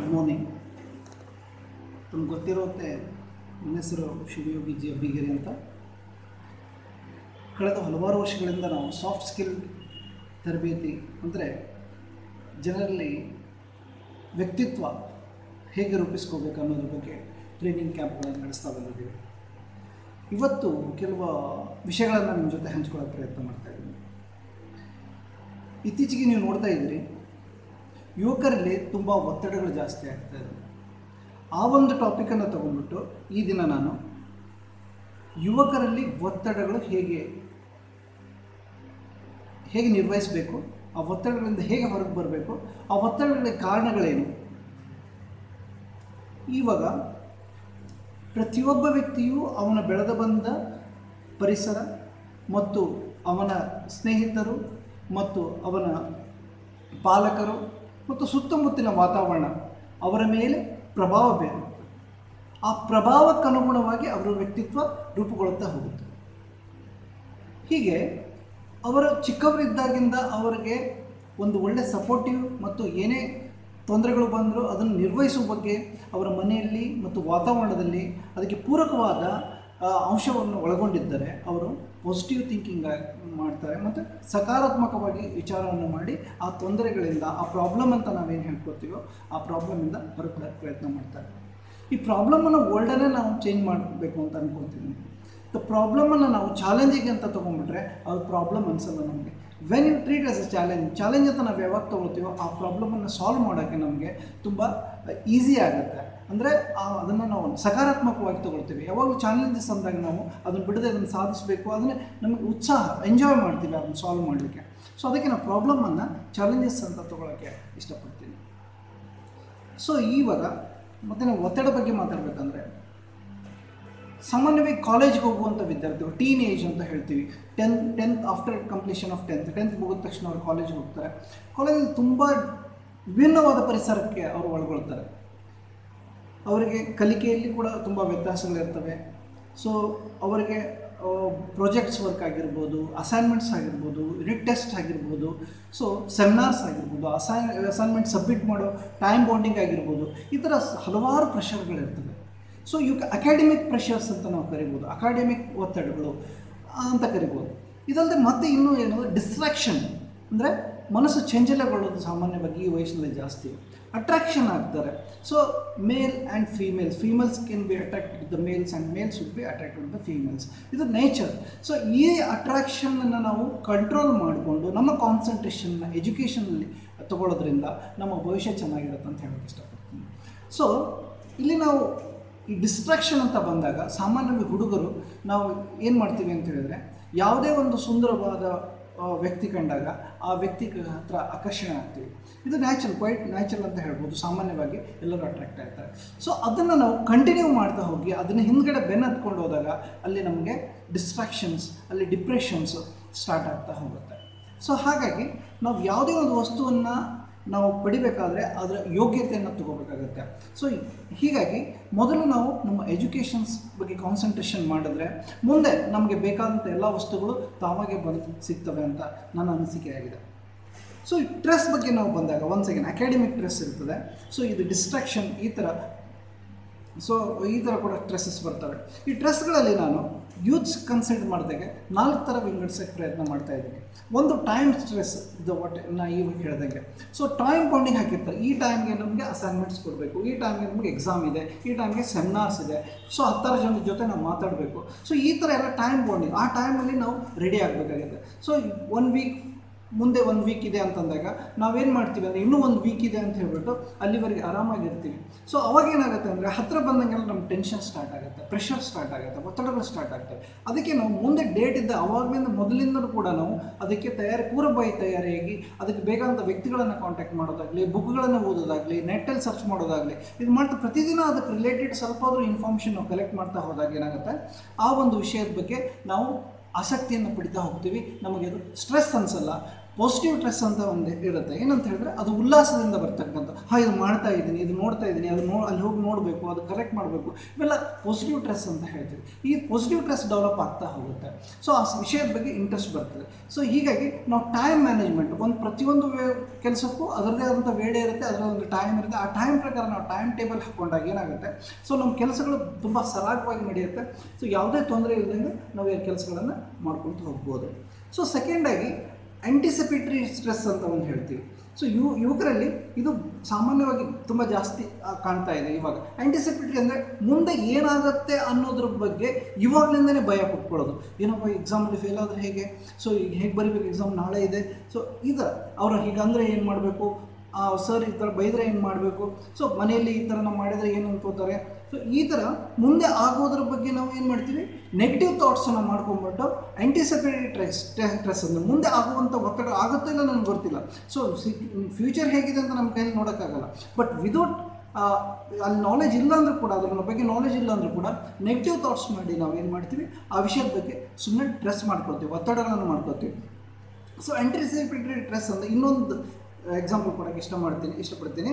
good morning ತಮ್ಗೆ ಗೊತ್ತಿರುತ್ತೆ ನನ್ನ ಹೆಸರು ಶಿವಯೋಗಿ ಜಿ ಅಬ್ಬಿಗಿರಿ ಅಂತ ಕಳೆದ ಹಲವಾರು ವರ್ಷಗಳಿಂದ ನಾವು ಸಾಫ್ಟ್ ಸ್ಕಿಲ್ ತರಬೇತಿ ಅಂದರೆ ಜನರಲ್ಲಿ ವ್ಯಕ್ತಿತ್ವ ಹೇಗೆ ರೂಪಿಸ್ಕೋಬೇಕು ಅನ್ನೋದ್ರ ಬಗ್ಗೆ ಟ್ರೈನಿಂಗ್ ಕ್ಯಾಂಪ್ಗಳನ್ನು ನಡೆಸ್ತಾ ಬಂದಿದ್ದೀವಿ ಇವತ್ತು ಕೆಲವು ವಿಷಯಗಳನ್ನು ನಿಮ್ಮ ಜೊತೆ ಹಂಚ್ಕೊಳ್ಳೋಕೆ ಪ್ರಯತ್ನ ಮಾಡ್ತಾ ಇದ್ದೀನಿ ಇತ್ತೀಚೆಗೆ ನೀವು ನೋಡ್ತಾ ಇದ್ದೀರಿ ಯುವಕರಲ್ಲಿ ತುಂಬ ಒತ್ತಡಗಳು ಜಾಸ್ತಿ ಆಗ್ತಾ ಇದೆ ಆ ಒಂದು ಟಾಪಿಕನ್ನು ತಗೊಂಡ್ಬಿಟ್ಟು ಈ ದಿನ ನಾನು ಯುವಕರಲ್ಲಿ ಒತ್ತಡಗಳು ಹೇಗೆ ಹೇಗೆ ನಿರ್ವಹಿಸಬೇಕು ಆ ಒತ್ತಡಗಳಿಂದ ಹೇಗೆ ಹೊರಗೆ ಬರಬೇಕು ಆ ಒತ್ತಡಗಳ ಕಾರಣಗಳೇನು ಇವಾಗ ಪ್ರತಿಯೊಬ್ಬ ವ್ಯಕ್ತಿಯು ಅವನ ಬೆಳೆದ ಬಂದ ಪರಿಸರ ಮತ್ತು ಅವನ ಸ್ನೇಹಿತರು ಮತ್ತು ಅವನ ಪಾಲಕರು ಮತ್ತು ಸುತ್ತಮುತ್ತಲಿನ ವಾತಾವರಣ ಅವರ ಮೇಲೆ ಪ್ರಭಾವ ಬೀರುತ್ತೆ ಆ ಪ್ರಭಾವಕ್ಕನುಗುಣವಾಗಿ ಅವರ ವ್ಯಕ್ತಿತ್ವ ರೂಪುಗೊಳ್ಳುತ್ತಾ ಹೋಗುತ್ತೆ ಹೀಗೆ ಅವರು ಚಿಕ್ಕವರಿದ್ದಾಗಿಂದ ಅವರಿಗೆ ಒಂದು ಒಳ್ಳೆ ಸಪೋರ್ಟಿವ್ ಮತ್ತು ಏನೇ ತೊಂದರೆಗಳು ಬಂದರೂ ಅದನ್ನು ನಿರ್ವಹಿಸುವ ಬಗ್ಗೆ ಅವರ ಮನೆಯಲ್ಲಿ ಮತ್ತು ವಾತಾವರಣದಲ್ಲಿ ಅದಕ್ಕೆ ಪೂರಕವಾದ ಆ, ಅಂಶವನ್ನು ಒಳಗೊಂಡಿದ್ದರೆ ಅವರು ಪಾಸಿಟಿವ್ ಥಿಂಕಿಂಗ್ ಮಾಡ್ತಾರೆ ಮತ್ತು ಸಕಾರಾತ್ಮಕವಾಗಿ ವಿಚಾರವನ್ನು ಮಾಡಿ ಆ ತೊಂದರೆಗಳಿಂದ ಆ ಪ್ರಾಬ್ಲಮ್ ಅಂತ ನಾವೇನು ಹೇಳ್ಕೊತೀವೋ ಆ ಪ್ರಾಬ್ಲಮಿಂದ ಹೊರಪಡೋಕ್ಕೆ ಪ್ರಯತ್ನ ಮಾಡ್ತಾರೆ ಈ ಪ್ರಾಬ್ಲಮನ್ನು ವರ್ಲ್ಡನ್ನೇ ನಾವು ಚೇಂಜ್ ಮಾಡಬೇಕು ಅಂತ ಅನ್ಕೊತೀನಿ ದ ಪ್ರಾಬ್ಲಮನ್ನು ನಾವು ಚಾಲೆಂಜಿಂಗ್ ಅಂತ ತೊಗೊಂಡ್ಬಿಟ್ರೆ ಅದು ಪ್ರಾಬ್ಲಮ್ ಅನಿಸಲ್ಲ ನಮಗೆ when you treat as a challenge challenge ಅಂತ ನಾವು ಯಾವಾಗ ತೊಗೊಳ್ತೀವೋ ಆ ಪ್ರಾಬ್ಲಮನ್ನು ಸಾಲ್ವ್ ಮಾಡೋಕ್ಕೆ ನಮಗೆ ತುಂಬ ಈಸಿ ಆಗುತ್ತೆ ಅಂದರೆ ಅದನ್ನು ನಾವು ಸಕಾರಾತ್ಮಕವಾಗಿ ತೊಗೊಳ್ತೀವಿ ಯಾವಾಗಲೂ ಚಾಲೆಂಜಸ್ ಅಂದಾಗ ನಾವು ಅದನ್ನು ಬಿಡದೆ ಅದನ್ನು ಸಾಧಿಸಬೇಕು ಅದನ್ನೇ ನಮಗೆ ಉತ್ಸಾಹ ಎಂಜಾಯ್ ಮಾಡ್ತೀವಿ ಅದನ್ನು ಸಾಲ್ವ್ ಮಾಡಲಿಕ್ಕೆ ಸೊ ಅದಕ್ಕೆ ನಾವು ಪ್ರಾಬ್ಲಮನ್ನು ಚಾಲೆಂಜಸ್ ಅಂತ ತೊಗೊಳಕ್ಕೆ ಇಷ್ಟಪಡ್ತೀನಿ ಸೊ ಇವಾಗ ಮತ್ತು ನಾವು ಒತ್ತಡ ಬಗ್ಗೆ ಮಾತಾಡಬೇಕಂದ್ರೆ ಸಾಮಾನ್ಯವಾಗಿ ಕಾಲೇಜ್ಗೆ ಹೋಗುವಂಥ ವಿದ್ಯಾರ್ಥಿಗಳು ಟೀನ್ ಏಜ್ ಅಂತ ಹೇಳ್ತೀವಿ tenth tenth after completion of tenth tenth ಮುಗಿದ ತಕ್ಷಣ ಅವರು ಕಾಲೇಜ್ಗೆ ಹೋಗ್ತಾರೆ ಕಾಲೇಜಲ್ಲಿ ತುಂಬ ವಿಭಿನ್ನವಾದ ಪರಿಸರಕ್ಕೆ ಅವರು ಒಳಗೊಳ್ತಾರೆ ಅವರಿಗೆ ಕಲಿಕೆಯಲ್ಲಿ ಕೂಡ ತುಂಬ ವ್ಯತ್ಯಾಸಗಳಿರ್ತವೆ ಸೊ ಅವರಿಗೆ ಪ್ರಾಜೆಕ್ಟ್ಸ್ ವರ್ಕ್ ಆಗಿರ್ಬೋದು ಅಸೈನ್ಮೆಂಟ್ಸ್ ಆಗಿರ್ಬೋದು ರಿಟ್ ಟೆಸ್ಟ್ ಆಗಿರ್ಬೋದು ಸೊ ಸೆಮಿನಾರ್ಸ್ ಆಗಿರ್ಬೋದು ಅಸೈನ್ ಅಸೈನ್ಮೆಂಟ್ ಸಬ್ಮಿಟ್ ಮಾಡೋ ಟೈಮ್ ಬೌಂಡಿಂಗ್ ಆಗಿರ್ಬೋದು ಈ ಥರ ಸ- ಹಲವಾರು ಪ್ರೆಷರ್ಗಳಿರ್ತವೆ ಸೊ ಇವು ಅಕಾಡೆಮಿಕ್ ಪ್ರೆಷರ್ಸ್ ಅಂತ ನಾವು ಕರಿಬೋದು ಅಕಾಡೆಮಿಕ್ ಒತ್ತಡಗಳು ಆ, ಅಂತ ಕರಿಬೋದು ಇದಲ್ಲದೆ ಮತ್ತೆ ಇನ್ನೂ ಏನು ಡಿಸ್ಟ್ರಾಕ್ಷನ್ ಅಂದರೆ ಮನಸ್ಸು ಚಂಚಲಗೊಳ್ಳೋದು ಸಾಮಾನ್ಯವಾಗಿ ಈ ವಯಸ್ಸಿನಲ್ಲಿ ಜಾಸ್ತಿ ಅಟ್ರಾಕ್ಷನ್ ಆಗ್ತಾರೆ so male and females females can be attracted the males and males would be attracted the females ಇದು ನೇಚರ್ ಸೊ ಈ ಅಟ್ರಾಕ್ಷನನ್ನು ನಾವು ಕಂಟ್ರೋಲ್ ಮಾಡಿಕೊಂಡು ನಮ್ಮ ಕಾನ್ಸಂಟ್ರೇಷನ್ನ ಎಜುಕೇಷನಲ್ಲಿ ತಗೊಳ್ಳೋದ್ರಿಂದ ನಮ್ಮ ಭವಿಷ್ಯ ಚೆನ್ನಾಗಿರುತ್ತೆ ಅಂತ ಹೇಳೋಕ್ಕೆ ಇಷ್ಟಪಡ್ತೀನಿ ಸೊ ಇಲ್ಲಿ ನಾವು ಈ ಡಿಸ್ಟ್ರಾಕ್ಷನ್ ಅಂತ ಬಂದಾಗ ಸಾಮಾನ್ಯವಾಗಿ ಹುಡುಗರು ನಾವು ಏನು ಮಾಡ್ತೀವಿ ಅಂತ ಹೇಳಿದ್ರೆ ಯಾವುದೇ ಒಂದು ಸುಂದರವಾದ ಆ, ವ್ಯಕ್ತಿ ಕಂಡಾಗ ಆ ವ್ಯಕ್ತಿ ಕ- ಹತ್ರ ಆಕರ್ಷಣೆ ಆಗ್ತೀವಿ ಇದು ನ್ಯಾಚುರಲ್ ಕ್ವೈಟ್ ನ್ಯಾಚುರಲ್ ಅಂತ ಹೇಳ್ಬೋದು ಸಾಮಾನ್ಯವಾಗಿ ಎಲ್ಲರೂ ಅಟ್ರಾಕ್ಟ್ ಆಗ್ತಾರೆ ಸೊ ಅದನ್ನು ನಾವು ಕಂಟಿನ್ಯೂ ಮಾಡ್ತಾ ಹೋಗಿ ಅದನ್ನು ಹಿಂದ್ಗಡೆ ಬೆನ್ನು ಹತ್ಕೊಂಡು ಹೋದಾಗ ಅಲ್ಲಿ ನಮಗೆ ಡಿಸ್ಟ್ರಾಕ್ಷನ್ಸ್ ಅಲ್ಲಿ ಡಿಪ್ರೆಷನ್ಸ್ ಸ್ಟಾರ್ಟ್ ಆಗ್ತಾ ಹೋಗುತ್ತೆ ಸೊ ಹಾಗಾಗಿ ನಾವು ಯಾವುದೇ ಒಂದು ವಸ್ತುವನ್ನು ನಾವು ಪಡಿಬೇಕಾದ್ರೆ ಅದರ ಯೋಗ್ಯತೆಯನ್ನು ತಗೋಬೇಕಾಗುತ್ತೆ ಸೊ ಹೀಗಾಗಿ ಮೊದಲು ನಾವು ನಮ್ಮ ಎಜುಕೇಷನ್ಸ್ ಬಗ್ಗೆ ಕಾನ್ಸಂಟ್ರೇಷನ್ ಮಾಡಿದ್ರೆ ಮುಂದೆ ನಮಗೆ ಬೇಕಾದಂಥ ಎಲ್ಲ ವಸ್ತುಗಳು ತಾವಾಗೆ ಬಂದು ಸಿಗ್ತವೆ ಅಂತ ನನ್ನ ಅನಿಸಿಕೆ ಆಗಿದೆ ಸೊ ಈ ಸ್ಟ್ರೆಸ್ ಬಗ್ಗೆ ನಾವು ಬಂದಾಗ ಒಂದು ಸೆಕೆಂಡ್ ಅಕಾಡೆಮಿಕ್ ಸ್ಟ್ರೆಸ್ ಇರ್ತದೆ ಸೊ ಇದು ಡಿಸ್ಟ್ರಾಕ್ಷನ್ ಈ ಥರ ಸೊ ಈ ಥರ ಕೂಡ ಸ್ಟ್ರೆಸ್ಸಸ್ ಬರ್ತವೆ ಈ ಸ್ಟ್ರೆಸ್ಗಳಲ್ಲಿ ನಾನು ಯೂತ್ಸ್ ಕನ್ಸಿಡರ್ ಮಾಡಿದಾಗೆ ನಾಲ್ಕು ಥರ ವಿಂಗಡಿಸೋಕ್ಕೆ ಪ್ರಯತ್ನ ಮಾಡ್ತಾ ಇದ್ದೀನಿ ಒಂದು ಟೈಮ್ ಸ್ಟ್ರೆಸ್ ಇದು ಒಟ್ಟು ನಾ ಇವಾಗ ಹೇಳ್ದಂಗೆ ಸೊ ಟೈಮ್ ಬೌಂಡಿಂಗ್ ಹಾಕಿರ್ತಾರೆ ಈ ಟೈಮ್ಗೆ ನಮಗೆ ಅಸೈನ್ಮೆಂಟ್ಸ್ ಕೊಡಬೇಕು ಈ ಟೈಮ್ಗೆ ನಮಗೆ ಎಕ್ಸಾಮ್ ಇದೆ ಈ ಟೈಮ್ಗೆ ಸೆಮಿನಾರ್ಸ್ ಇದೆ ಸೊ ಹತ್ತಾರು ಜನರ ಜೊತೆ ನಾವು ಮಾತಾಡಬೇಕು ಸೊ ಈ ಥರ ಎಲ್ಲ ಟೈಮ್ ಬೌಂಡಿಂಗ್ ಆ ಟೈಮಲ್ಲಿ ನಾವು ರೆಡಿ ಆಗಬೇಕಾಗುತ್ತೆ ಸೊ ಒನ್ ವೀಕ್ ಮುಂದೆ ಒಂದು ವೀಕ್ ಇದೆ ಅಂತಂದಾಗ ನಾವೇನು ಮಾಡ್ತೀವಿ ಅಂದರೆ ಇನ್ನೂ ಒಂದು ವೀಕ್ ಇದೆ ಅಂತ ಹೇಳ್ಬಿಟ್ಟು ಅಲ್ಲಿವರೆಗೆ ಆರಾಮಾಗಿರ್ತೀವಿ ಸೊ ಅವಾಗ ಏನಾಗುತ್ತೆ ಅಂದರೆ ಹತ್ತಿರ ಬಂದಂಗೆಲ್ಲ ನಮ್ಮ ಟೆನ್ಷನ್ ಸ್ಟಾರ್ಟ್ ಆಗುತ್ತೆ ಪ್ರೆಷರ್ ಸ್ಟಾರ್ಟ್ ಆಗುತ್ತೆ ಒತ್ತಡಗಳು ಸ್ಟಾರ್ಟ್ ಆಗ್ತವೆ ಅದಕ್ಕೆ ನಾವು ಮುಂದೆ ಡೇಟ್ ಇದ್ದ ಅವಾಗಲಿಂದ ಮೊದಲಿಂದಲೂ ಕೂಡ ನಾವು ಅದಕ್ಕೆ ತಯಾರಿ ಪೂರ್ವಭಾವಿ ತಯಾರಿಯಾಗಿ ಅದಕ್ಕೆ ಬೇಕಾದಂಥ ವ್ಯಕ್ತಿಗಳನ್ನು ಕಾಂಟ್ಯಾಕ್ಟ್ ಮಾಡೋದಾಗಲಿ ಬುಕ್ಗಳನ್ನು ಓದೋದಾಗಲಿ ನೆಟ್ಟಲ್ಲಿ ಸರ್ಚ್ ಮಾಡೋದಾಗಲಿ ಇದು ಮಾಡ್ತಾ ಪ್ರತಿದಿನ ಅದಕ್ಕೆ ರಿಲೇಟೆಡ್ ಸ್ವಲ್ಪ ಆದರೂ ಇನ್ಫಾರ್ಮೇಷನ್ ನಾವು ಕಲೆಕ್ಟ್ ಮಾಡ್ತಾ ಹೋದಾಗ ಏನಾಗುತ್ತೆ ಆ ಒಂದು ವಿಷಯದ ಬಗ್ಗೆ ನಾವು ಆಸಕ್ತಿಯನ್ನು ಪಡಿತಾ ಹೋಗ್ತೀವಿ ನಮಗೆ ಅದು ಸ್ಟ್ರೆಸ್ ಅನಿಸಲ್ಲ ಪಾಸಿಟಿವ್ ಸ್ಟ್ರೆಸ್ ಅಂತ ಒಂದು ಇರುತ್ತೆ ಏನಂತ ಹೇಳಿದ್ರೆ ಅದು ಉಲ್ಲಾಸದಿಂದ ಬರ್ತಕ್ಕಂಥ ಹಾಂ ಇದು ಮಾಡ್ತಾ ಇದ್ದೀನಿ ಇದು ನೋಡ್ತಾ ಇದ್ದೀನಿ ಅದು ನೋ ಅಲ್ಲಿ ಹೋಗಿ ನೋಡಬೇಕು ಅದು ಕರೆಕ್ಟ್ ಮಾಡಬೇಕು ಇವೆಲ್ಲ ಪಾಸಿಟಿವ್ ಸ್ಟ್ರೆಸ್ ಅಂತ ಹೇಳ್ತೀವಿ ಈ ಪಾಸಿಟಿವ್ ಸ್ಟ್ರೆಸ್ ಡೆವಲಪ್ ಆಗ್ತಾ ಹೋಗುತ್ತೆ ಸೊ ಆ ವಿಷಯದ ಬಗ್ಗೆ ಇಂಟ್ರೆಸ್ಟ್ ಬರ್ತದೆ ಸೊ ಹೀಗಾಗಿ ನಾವು ಟೈಮ್ ಮ್ಯಾನೇಜ್ಮೆಂಟ್ ಒಂದು ಪ್ರತಿಯೊಂದು ವೇ ಕೆಲಸಕ್ಕೂ ಅದರದೇ ಆದಂಥ ವೇಳೆ ಇರುತ್ತೆ ಅದರ ಒಂದು ಟೈಮ್ ಇರುತ್ತೆ ಆ ಟೈಮ್ ಪ್ರಕಾರ ನಾವು ಟೈಮ್ ಟೇಬಲ್ ಹಾಕ್ಕೊಂಡಾಗ ಏನಾಗುತ್ತೆ ಸೊ ನಮ್ಮ ಕೆಲಸಗಳು ತುಂಬ ಸರಾಗವಾಗಿ ನಡೆಯುತ್ತೆ ಸೊ ಯಾವುದೇ ತೊಂದರೆ ಇಲ್ಲದಂಗೆ ನಾವು ಈ ಕೆಲಸಗಳನ್ನು ಮಾಡ್ಕೊಳ್ತಾ ಹೋಗ್ಬೋದು ಸೊ ಸೆಕೆಂಡಾಗಿ ಆ್ಯಂಟಿಸಿಪೇಟ್ರಿ ಸ್ಟ್ರೆಸ್ ಅಂತ ಒಂದು ಹೇಳ್ತೀವಿ ಸೊ ಯು ಯುವಕರಲ್ಲಿ ಇದು ಸಾಮಾನ್ಯವಾಗಿ ತುಂಬ ಜಾಸ್ತಿ ಆ, ಕಾಣ್ತಾ ಇದೆ ಇವಾಗ ಆ್ಯಂಟಿಸಿಪೇಟ್ರಿ ಅಂದರೆ ಮುಂದೆ ಏನಾಗುತ್ತೆ ಅನ್ನೋದ್ರ ಬಗ್ಗೆ ಇವಾಗಲಿಂದನೇ ಭಯ ಪಟ್ಕೊಳ್ಳೋದು ಏನಪ್ಪ ಎಕ್ಸಾಮಲ್ಲಿ ಫೇಲ್ ಆದರೆ ಹೇಗೆ ಸೊ ಈಗ ಹೇಗೆ ಬರೀಬೇಕು ಎಕ್ಸಾಮ್ ನಾಳೆ ಇದೆ ಸೊ ಈ ಥರ ಅವ್ರು ಹೀಗಂದರೆ ಏನು ಮಾಡಬೇಕು ಸರ್ ಈ ಥರ ಬೈದರೆ ಏನು ಮಾಡಬೇಕು ಸೊ ಮನೆಯಲ್ಲಿ ಈ ಥರ ನಾವು ಮಾಡಿದರೆ ಏನು ಅನ್ಕೋತಾರೆ ಸೊ ಈ ಥರ ಮುಂದೆ ಆಗೋದ್ರ ಬಗ್ಗೆ ನಾವು ಏನು ಮಾಡ್ತೀವಿ ನೆಗೆಟಿವ್ ಥಾಟ್ಸನ್ನು ಮಾಡ್ಕೊಂಡ್ಬಿಟ್ಟು ಆ್ಯಂಟಿಸಿಪೇಟರಿ ಟ್ರೆಸ್ ಸ್ಟ್ರೆಸ್ ಅಂದರೆ ಮುಂದೆ ಆಗುವಂಥ ಒತ್ತಡ ಆಗುತ್ತೋ ಇಲ್ಲ ನನಗೆ ಗೊತ್ತಿಲ್ಲ ಸೊ ಫ್ಯೂಚರ್ ಹೇಗಿದೆ ಅಂತ ನಮ್ಮ ಕೈಯಲ್ಲಿ ನೋಡೋಕ್ಕಾಗಲ್ಲ ಬಟ್ ವಿದೌಟ್ ಅಲ್ಲಿ ನಾಲೆಜ್ ಇಲ್ಲ ಅಂದರೂ ಕೂಡ ಅದ್ರ ಬಗ್ಗೆ ನಾಲೆಜ್ ಇಲ್ಲ ಅಂದರೂ ಕೂಡ ನೆಗೆಟಿವ್ ಥಾಟ್ಸ್ ಮಾಡಿ ನಾವು ಏನು ಮಾಡ್ತೀವಿ ಆ ವಿಷಯದ ಬಗ್ಗೆ ಸುಮ್ಮನೆ ಸ್ಟ್ರೆಸ್ ಮಾಡ್ಕೊಳ್ತೀವಿ ಒತ್ತಡಗಳನ್ನು ಮಾಡ್ಕೊಳ್ತೀವಿ ಸೊ ಆ್ಯಂಟಿಸಿಪೇಟರಿ ಸ್ಟ್ರೆಸ್ ಅಂದರೆ ಇನ್ನೊಂದು ಎಕ್ಸಾಂಪಲ್ ಕೊಡೋಕ್ಕೆ ಇಷ್ಟ ಮಾಡ್ತೀನಿ ಇಷ್ಟಪಡ್ತೀನಿ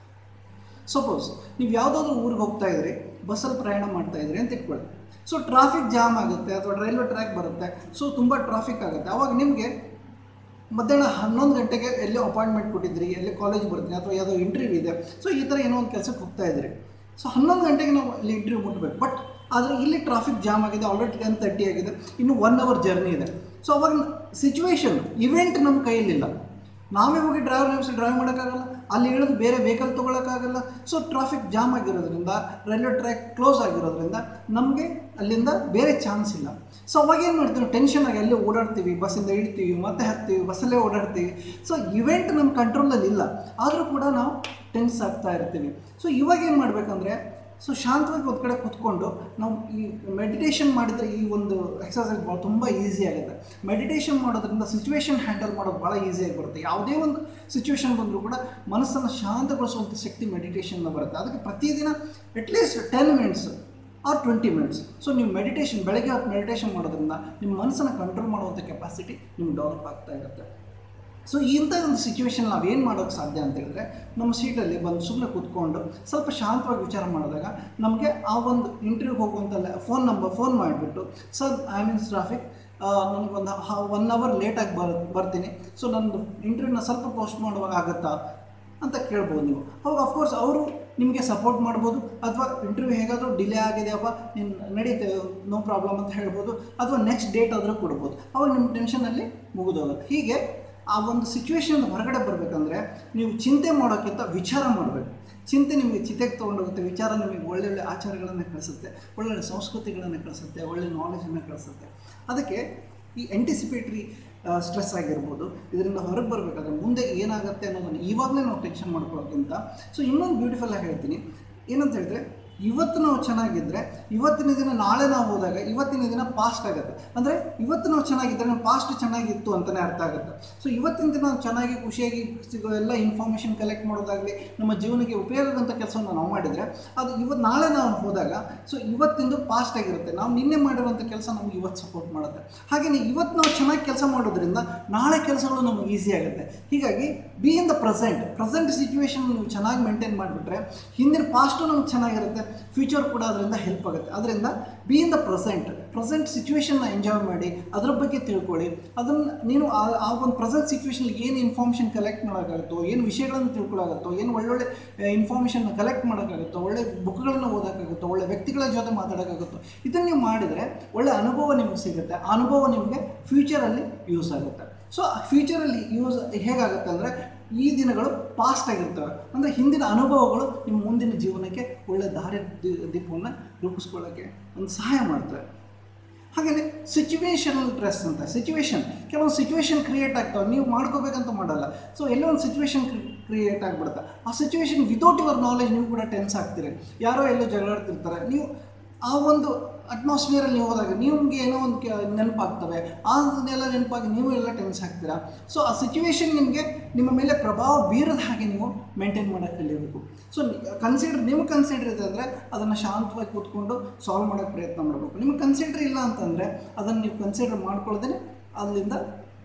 ಸಪೋಸ್ ನೀವು ಯಾವುದಾದ್ರೂ ಊರಿಗೆ ಹೋಗ್ತಾ ಇದ್ರಿ ಬಸ್ಸಲ್ಲಿ ಪ್ರಯಾಣ ಮಾಡ್ತಾ ಇದ್ರಿ ಅಂತ ಇಟ್ಕೊಳ್ಳಿ ಸೊ ಟ್ರಾಫಿಕ್ ಜಾಮ್ ಆಗುತ್ತೆ ಅಥವಾ ರೈಲ್ವೆ ಟ್ರ್ಯಾಕ್ ಬರುತ್ತೆ ಸೊ ತುಂಬ ಟ್ರಾಫಿಕ್ ಆಗುತ್ತೆ ಅವಾಗ ನಿಮಗೆ ಮಧ್ಯಾಹ್ನ ಹನ್ನೊಂದು ಗಂಟೆಗೆ ಎಲ್ಲೇ ಅಪಾಯಿಂಟ್ಮೆಂಟ್ ಕೊಟ್ಟಿದ್ರಿ ಎಲ್ಲಿ ಕಾಲೇಜ್ ಬರ್ತೀನಿ ಅಥವಾ ಯಾವುದೋ ಇಂಟರ್ವ್ಯೂ ಇದೆ ಸೊ ಈ ಥರ ಏನೋ ಒಂದು ಕೆಲಸಕ್ಕೆ ಹೋಗ್ತಾ ಇದ್ರಿ ಸೊ ಹನ್ನೊಂದು ಗಂಟೆಗೆ ನಾವು ಇಲ್ಲಿ ಇಂಟರ್ವ್ಯೂ ಮುಟ್ಟಬೇಕು ಬಟ್ ಆದರೆ ಇಲ್ಲಿ ಟ್ರಾಫಿಕ್ ಜಾಮ್ ಆಗಿದೆ ಆಲ್ರೆಡಿ ಟೆನ್ ತರ್ಟಿ ಆಗಿದೆ ಇನ್ನು ಒನ್ ಅವರ್ ಜರ್ನಿ ಇದೆ ಸೊ ಅವಾಗ ಸಿಚುವೇಶನ್ ಇವೆಂಟ್ ನಮ್ಮ ಕೈಯಲ್ಲಿಲ್ಲ ನಾವೇ ಹೋಗಿ ಡ್ರೈವರ್ ನೇಮಿಸಿ ಡ್ರೈವ್ ಮಾಡೋಕ್ಕಾಗಲ್ಲ ಅಲ್ಲಿ ಇಳಿದು ಬೇರೆ ವೆಹಿಕಲ್ ತೊಗೊಳಕ್ಕಾಗಲ್ಲ ಸೊ ಟ್ರಾಫಿಕ್ ಜಾಮ್ ಆಗಿರೋದ್ರಿಂದ ರೈಲ್ವೆ ಟ್ರ್ಯಾಕ್ ಕ್ಲೋಸ್ ಆಗಿರೋದ್ರಿಂದ ನಮಗೆ ಅಲ್ಲಿಂದ ಬೇರೆ ಚಾನ್ಸ್ ಇಲ್ಲ ಸೊ ಅವಾಗ ಏನು ಮಾಡ್ತೀವಿ ಟೆನ್ಷನ್ ಆಗಿ ಅಲ್ಲೇ ಓಡಾಡ್ತೀವಿ ಬಸ್ಸಿಂದ ಇಳ್ತೀವಿ ಮತ್ತೆ ಹತ್ತೀವಿ ಬಸ್ಸಲ್ಲೇ ಓಡಾಡ್ತೀವಿ ಸೊ ಇವೆಂಟ್ ನಮ್ಮ ಕಂಟ್ರೋಲಲ್ಲಿ ಇಲ್ಲ ಆದರೂ ಕೂಡ ನಾವು ಟೆನ್ಸ್ ಆಗ್ತಾ ಇರ್ತೀವಿ ಸೊ ಇವಾಗ ಏನು ಮಾಡಬೇಕಂದ್ರೆ ಸೊ ಶಾಂತವಾಗಿ ಒಂದು ಕಡೆ ಕೂತ್ಕೊಂಡು ನಾವು ಈ ಮೆಡಿಟೇಷನ್ ಮಾಡಿದರೆ ಈ ಒಂದು ಎಕ್ಸಸೈಸ್ ಭಾಳ ತುಂಬ ಈಸಿ ಆಗುತ್ತೆ ಮೆಡಿಟೇಷನ್ ಮಾಡೋದ್ರಿಂದ ಸಿಚುವೇಶನ್ ಹ್ಯಾಂಡಲ್ ಮಾಡೋದು ಭಾಳ ಈಸಿಯಾಗಿ ಬರುತ್ತೆ ಯಾವುದೇ ಒಂದು ಸಿಚುವೇಶನ್ ಬಂದರೂ ಕೂಡ ಮನಸ್ಸನ್ನು ಶಾಂತಗೊಳಿಸುವಂಥ ಶಕ್ತಿ ಮೆಡಿಟೇಷನ್ನ ಬರುತ್ತೆ ಅದಕ್ಕೆ ಪ್ರತಿದಿನ at least ten minutes or twenty minutes so ನೀವು ಮೆಡಿಟೇಷನ್ ಬೆಳಗ್ಗೆ ಹೊತ್ತು ಮೆಡಿಟೇಷನ್ ಮಾಡೋದ್ರಿಂದ ನಿಮ್ಮ ಮನಸ್ಸನ್ನು ಕಂಟ್ರೋಲ್ ಮಾಡುವಂಥ ಕೆಪಾಸಿಟಿ ನಿಮ್ಗೆ ಡೆವಲಪ್ ಆಗ್ತಾ ಇರುತ್ತೆ ಸೊ ಇಂಥ ಒಂದು ಸಿಚುವೇಶನ್ ನಾವು ಏನು ಮಾಡೋಕ್ಕೆ ಸಾಧ್ಯ ಅಂತ ಹೇಳಿದ್ರೆ ನಮ್ಮ ಸೀಟಲ್ಲಿ ಬಂದು ಸುಮ್ಮನೆ ಕೂತ್ಕೊಂಡು ಸ್ವಲ್ಪ ಶಾಂತವಾಗಿ ವಿಚಾರ ಮಾಡಿದಾಗ ನಮಗೆ ಆ ಒಂದು ಇಂಟರ್ವ್ಯೂಗೆ ಹೋಗುವಂಥ ಫೋನ್ ನಂಬರ್ ಫೋನ್ ಮಾಡಿಬಿಟ್ಟು ಸರ್ ಐ ಮೀನ್ಸ್ ಟ್ರಾಫಿಕ್ ನನಗೊಂದು ಒನ್ ಅವರ್ ಲೇಟಾಗಿ ಬರ್ ಬರ್ತೀನಿ ಸೊ ನಂದು ಇಂಟರ್ವ್ಯೂನ ಸ್ವಲ್ಪ ಪೋಸ್ಟ್ ಮಾಡುವಾಗ ಆಗುತ್ತಾ ಅಂತ ಕೇಳ್ಬೋದು ನೀವು ಅವಾಗ ಅಫ್ಕೋರ್ಸ್ ಅವರು ನಿಮಗೆ ಸಪೋರ್ಟ್ ಮಾಡ್ಬೋದು ಅಥವಾ ಇಂಟರ್ವ್ಯೂ ಹೇಗಾದರೂ ಡಿಲೇ ಆಗಿದೆಯಪ್ಪ ನೀನು ನಡೀತೆ ನೋ ಪ್ರಾಬ್ಲಮ್ ಅಂತ ಹೇಳ್ಬೋದು ಅಥವಾ ನೆಕ್ಸ್ಟ್ ಡೇಟ್ ಆದರೂ ಕೊಡ್ಬೋದು ಅವಾಗ ನಿಮ್ಮ ಟೆನ್ಷನಲ್ಲಿ ಮುಗಿದೋಗುತ್ತೆ ಹೀಗೆ ಆ ಒಂದು ಸಿಚುವೇಶನ್ ಹೊರಗಡೆ ಬರಬೇಕಂದ್ರೆ ನೀವು ಚಿಂತೆ ಮಾಡೋಕ್ಕಿಂತ ವಿಚಾರ ಮಾಡಬೇಕು ಚಿಂತೆ ನಿಮಗೆ ಚಿತೆಗೆ ತೊಗೊಂಡೋಗುತ್ತೆ ವಿಚಾರ ನಿಮಗೆ ಒಳ್ಳೊಳ್ಳೆ ಆಚಾರಗಳನ್ನು ಕಳಿಸುತ್ತೆ ಒಳ್ಳೊಳ್ಳೆ ಸಂಸ್ಕೃತಿಗಳನ್ನು ಕಳಿಸುತ್ತೆ ಒಳ್ಳೆ ನಾಲೆಜನ್ನು ಕಳಿಸುತ್ತೆ ಅದಕ್ಕೆ ಈ ಆ್ಯಂಟಿಸಿಪೇಟ್ರಿ ಸ್ಟ್ರೆಸ್ ಆಗಿರ್ಬೋದು ಇದರಿಂದ ಹೊರಗೆ ಬರಬೇಕಾದ್ರೆ ಮುಂದೆ ಏನಾಗುತ್ತೆ ಅನ್ನೋದನ್ನು ಇವಾಗಲೇ ನಾವು ಟೆನ್ಷನ್ ಮಾಡ್ಕೊಳ್ಳೋಕ್ಕಿಂತ ಸೊ ಇನ್ನೊಂದು ಬ್ಯೂಟಿಫುಲ್ ಆಗಿ ಹೇಳ್ತೀನಿ ಏನಂತ ಹೇಳಿದ್ರೆ ಇವತ್ತು ನಾವು ಚೆನ್ನಾಗಿದ್ದರೆ ಇವತ್ತಿನ ದಿನ ನಾಳೆ ನಾವು ಹೋದಾಗ ಇವತ್ತಿನ ದಿನ ಪಾಸ್ಟ್ ಆಗುತ್ತೆ ಅಂದರೆ ಇವತ್ತು ನಾವು ಚೆನ್ನಾಗಿದ್ದರೆ ನಮ್ಮ ಪಾಸ್ಟ್ ಚೆನ್ನಾಗಿತ್ತು ಅಂತಲೇ ಅರ್ಥ ಆಗುತ್ತೆ ಸೊ ಇವತ್ತಿನ ದಿನ ನಾವು ಚೆನ್ನಾಗಿ ಖುಷಿಯಾಗಿ ಸಿಗೋ ಎಲ್ಲ ಇನ್ಫಾರ್ಮೇಷನ್ ಕಲೆಕ್ಟ್ ಮಾಡೋದಾಗಲಿ ನಮ್ಮ ಜೀವನಕ್ಕೆ ಉಪಯೋಗದಂಥ ಕೆಲಸವನ್ನು ನಾವು ಮಾಡಿದರೆ ಅದು ಇವತ್ತು ನಾಳೆ ನಾವು ಹೋದಾಗ ಸೊ ಇವತ್ತಿಂದು ಪಾಸ್ಟ್ ಆಗಿರುತ್ತೆ ನಾವು ನಿನ್ನೆ ಮಾಡಿರುವಂಥ ಕೆಲಸ ನಮ್ಗೆ ಇವತ್ತು ಸಪೋರ್ಟ್ ಮಾಡುತ್ತೆ ಹಾಗೆಯೇ ಇವತ್ತು ನಾವು ಚೆನ್ನಾಗಿ ಕೆಲಸ ಮಾಡೋದ್ರಿಂದ ನಾಳೆ ಕೆಲಸಗಳು ನಮಗೆ ಈಸಿ ಆಗುತ್ತೆ ಹೀಗಾಗಿ be in the present present situation ನೀವು ಚೆನ್ನಾಗಿ ಮೇಂಟೈನ್ ಮಾಡಿಬಿಟ್ರೆ ಹಿಂದಿನ ಪಾಸ್ಟು ನಮ್ಗೆ ಚೆನ್ನಾಗಿರುತ್ತೆ ಫ್ಯೂಚರ್ ಕೂಡ ಅದರಿಂದ ಹೆಲ್ಪ್ ಆಗುತ್ತೆ ಅದರಿಂದ be in the present present ಸಿಚುವೇಶನ್ನ ಎಂಜಾಯ್ ಮಾಡಿ ಅದ್ರ ಬಗ್ಗೆ ತಿಳ್ಕೊಳ್ಳಿ ಅದನ್ನು ನೀನು ಆ ಆ ಒಂದು ಪ್ರೆಸೆಂಟ್ ಸಿಚುವೇಶನ್ಗೆ ಏನು ಇನ್ಫಾರ್ಮೇಷನ್ ಕಲೆಕ್ಟ್ ಮಾಡೋಕ್ಕಾಗುತ್ತೋ ಏನು ವಿಷಯಗಳನ್ನು ತಿಳ್ಕೊಳ್ಳೋಕ್ಕಾಗುತ್ತೋ ಏನು ಒಳ್ಳೊಳ್ಳೆ ಇನ್ಫಾರ್ಮೇಷನ್ ಕಲೆಕ್ಟ್ ಮಾಡೋಕ್ಕಾಗುತ್ತೋ ಒಳ್ಳೆ ಬುಕ್ಗಳನ್ನು ಓದೋಕ್ಕಾಗುತ್ತೋ ಒಳ್ಳೆ ವ್ಯಕ್ತಿಗಳ ಜೊತೆ ಮಾತಾಡೋಕ್ಕಾಗುತ್ತೋ ಇದನ್ನು ನೀವು ಮಾಡಿದರೆ ಒಳ್ಳೆ ಅನುಭವ ನಿಮಗೆ ಸಿಗುತ್ತೆ ಆ ಅನುಭವ ನಿಮಗೆ ಫ್ಯೂಚರಲ್ಲಿ ಯೂಸ್ ಆಗುತ್ತೆ ಸೊ ಫ್ಯೂಚರಲ್ಲಿ ಯೂಸ್ ಹೇಗಾಗುತ್ತೆ ಅಂದರೆ ಈ ದಿನಗಳು ಪಾಸ್ಟ್ ಆಗಿರ್ತವೆ ಅಂದರೆ ಹಿಂದಿನ ಅನುಭವಗಳು ನಿಮ್ಮ ಮುಂದಿನ ಜೀವನಕ್ಕೆ ಒಳ್ಳೆ ದಾರಿ ದಿ- ದೀಪವನ್ನು ರೂಪಿಸ್ಕೊಳ್ಳೋಕ್ಕೆ ಒಂದು ಸಹಾಯ ಮಾಡ್ತವೆ ಹಾಗೆಯೇ ಸಿಚುವೇಶನಲ್ ಸ್ಟ್ರೆಸ್ ಅಂತ ಸಿಚುವೇಶನ್ ಕೆಲವೊಂದು ಸಿಚುವೇಶನ್ ಕ್ರಿಯೇಟ್ ಆಗ್ತವೆ ನೀವು ಮಾಡ್ಕೋಬೇಕಂತ ಮಾಡಲ್ಲ ಸೊ ಎಲ್ಲೋ ಒಂದು ಸಿಚುವೇಶನ್ ಕ್ರಿಯೇಟ್ ಆಗಿಬಿಡುತ್ತೆ ಆ ಸಿಚುವೇಶನ್ ವಿತೌಟ್ ಯುವರ್ ನಾಲೆಜ್ ನೀವು ಕೂಡ ಟೆನ್ಸ್ ಆಗ್ತೀರಿ ಯಾರೋ ಎಲ್ಲೋ ಜಗಳಾಡ್ತಿರ್ತಾರೆ ನೀವು ಆ ಒಂದು ಅಟ್ಮಾಸ್ಫಿಯರಲ್ಲಿ ನೀವು ಹೋದಾಗ ನಿಮಗೆ ಏನೋ ಒಂದು ಕೆ ನೆನಪಾಗ್ತವೆ ಅದನ್ನೆಲ್ಲ ನೆನಪಾಗಿ ನೀವು ಎಲ್ಲ ಟೆನ್ಸ್ ಆಗ್ತೀರಾ ಸೊ ಆ ಸಿಚುವೇಶನ್ ನಿಮಗೆ ನಿಮ್ಮ ಮೇಲೆ ಪ್ರಭಾವ ಬೀರದ ಹಾಗೆ ನೀವು ಮೇಂಟೈನ್ ಮಾಡೋಕ್ಕೆ ಕಲಿಯಬೇಕು ಸೊ ಕನ್ಸಿಡರ್ ನಿಮ್ಗೆ ಕನ್ಸಿಡರ್ ಇದೆ ಅಂದರೆ ಅದನ್ನು ಶಾಂತವಾಗಿ ಕೂತ್ಕೊಂಡು ಸಾಲ್ವ್ ಮಾಡೋಕ್ಕೆ ಪ್ರಯತ್ನ ಮಾಡಬೇಕು ನಿಮಗೆ ಕನ್ಸಿಡರ್ ಇಲ್ಲ ಅಂತಂದರೆ ಅದನ್ನು ನೀವು ಕನ್ಸಿಡರ್ ಮಾಡ್ಕೊಳ್ಳೋದೇ ಅಲ್ಲಿಂದ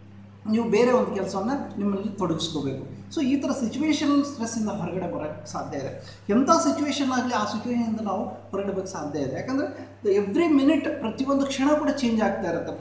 ನೀವು ಬೇರೆ ಒಂದು ಕೆಲಸವನ್ನು ನಿಮ್ಮಲ್ಲಿ ತೊಡಗಿಸ್ಕೋಬೇಕು ಸೊ ಈ ಥರ ಸಿಚುವೇಶನಲ್ ಸ್ಟ್ರೆಸ್ಸಿಂದ ಹೊರಗಡೆ ಬರೋಕ್ಕೆ ಸಾಧ್ಯ ಇದೆ ಎಂಥ ಸಿಚುವೇಶನ್ ಆಗಲಿ ಆ ಸಿಚುವೇಶನಿಂದ ನಾವು ಹೊರಗಡೆ ಬರೋಕ್ಕೆ ಸಾಧ್ಯ ಇದೆ ಯಾಕಂದರೆ ಎವ್ರಿ ಮಿನಿಟ್ ಪ್ರತಿಯೊಂದು ಕ್ಷಣ ಕೂಡ ಚೇಂಜ್ ಆಗ್ತಾ ಇರುತ್ತೆ